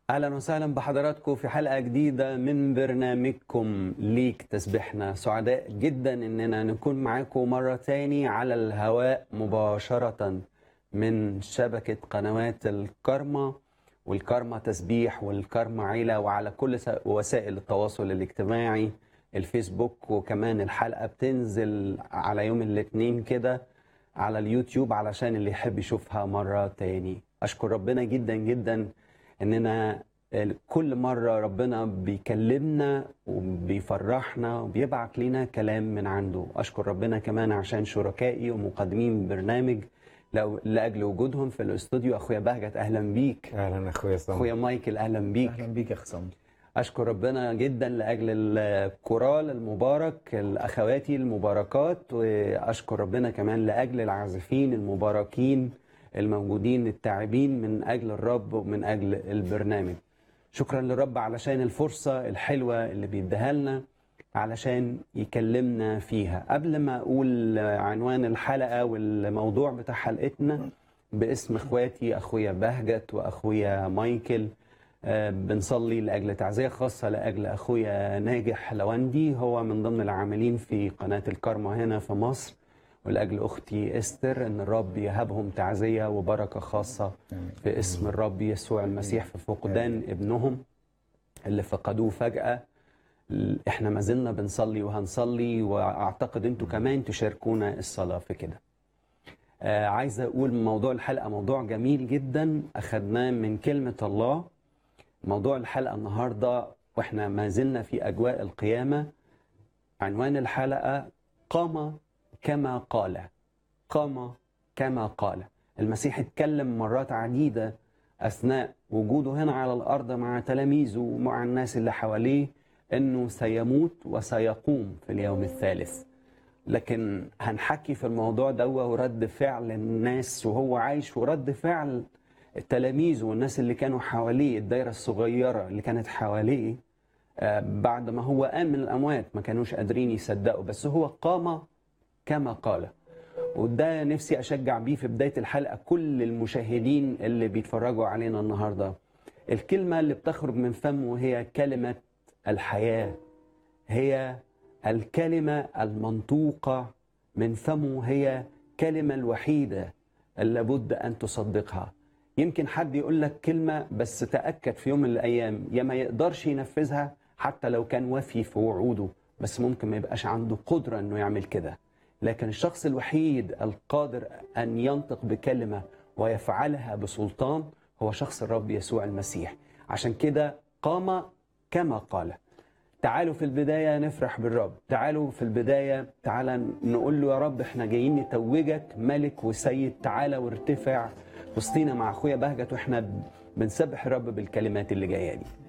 اهلا وسهلا بحضراتكم في حلقه جديده من برنامجكم ليك تسبيحنا سعداء جدا اننا نكون معاكم مره تاني على الهواء مباشره من شبكه قنوات الكرمة والكرمة تسبيح والكرمة عيله وعلى كل س- وسائل التواصل الاجتماعي الفيسبوك وكمان الحلقه بتنزل على يوم الاثنين كده على اليوتيوب علشان اللي يحب يشوفها مره تاني اشكر ربنا جدا جدا اننا كل مرة ربنا بيكلمنا وبيفرحنا وبيبعت لنا كلام من عنده أشكر ربنا كمان عشان شركائي ومقدمين برنامج لو- لأجل وجودهم في الاستوديو أخويا بهجت أهلا بيك اهلا اخويا صمد أخويا مايكل أهلا بيك اهلا بيك يا اخ صمد أشكر ربنا جدا لأجل الكورال المبارك الأخواتي المباركات وأشكر ربنا كمان لأجل العازفين المباركين الموجودين التاعبين من أجل الرب ومن أجل البرنامج شكرا للرب علشان الفرصة الحلوة اللي بيديها لنا علشان يكلمنا فيها قبل ما أقول عنوان الحلقة والموضوع بتاع حلقتنا باسم اخواتي اخويا بهجت واخويا مايكل آه، بنصلي لاجل تعزيه خاصه لاجل اخويا ناجح لوندي هو من ضمن العاملين في قناه الكرمة هنا في مصر ولاجل اختي استر ان الرب يهبهم تعزيه وبركه خاصه في اسم الرب يسوع المسيح في فقدان ابنهم اللي فقدوه فجاه احنا ما زلنا بنصلي وهنصلي واعتقد انتوا كمان تشاركونا الصلاه في كده آه، عايز اقول موضوع الحلقه موضوع جميل جدا اخذناه من كلمه الله موضوع الحلقه النهارده واحنا ما زلنا في اجواء القيامه عنوان الحلقه قام كما قال قام كما قال المسيح اتكلم مرات عديده اثناء وجوده هنا على الارض مع تلاميذه ومع الناس اللي حواليه انه سيموت وسيقوم في اليوم الثالث لكن هنحكي في الموضوع ده ورد فعل الناس وهو عايش ورد فعل التلاميذ والناس اللي كانوا حواليه الدايرة الصغيرة اللي كانت حواليه آه، بعد ما هو قام من الأموات ما كانوش قادرين يصدقوا بس هو قام كما قال وده نفسي أشجع بيه في بداية الحلقة كل المشاهدين اللي بيتفرجوا علينا النهاردة الكلمة اللي بتخرج من فمه هي كلمة الحياة هي الكلمة المنطوقة من فمه هي كلمة الوحيدة اللي لابد أن تصدقها يمكن حد يقول لك كلمة بس تأكد في يوم من الأيام يا ما يقدرش ينفذها حتى لو كان وفي في وعوده بس ممكن ما يبقاش عنده قدرة أنه يعمل كده لكن الشخص الوحيد القادر أن ينطق بكلمة ويفعلها بسلطان هو شخص الرب يسوع المسيح عشان كده قام كما قال تعالوا في البداية نفرح بالرب تعالوا في البداية تعالى نقول له يا رب احنا جايين نتوجك ملك وسيد تعالى وارتفع وسطينا مع اخويا بهجت واحنا بنسبح الرب بالكلمات اللي جايه دي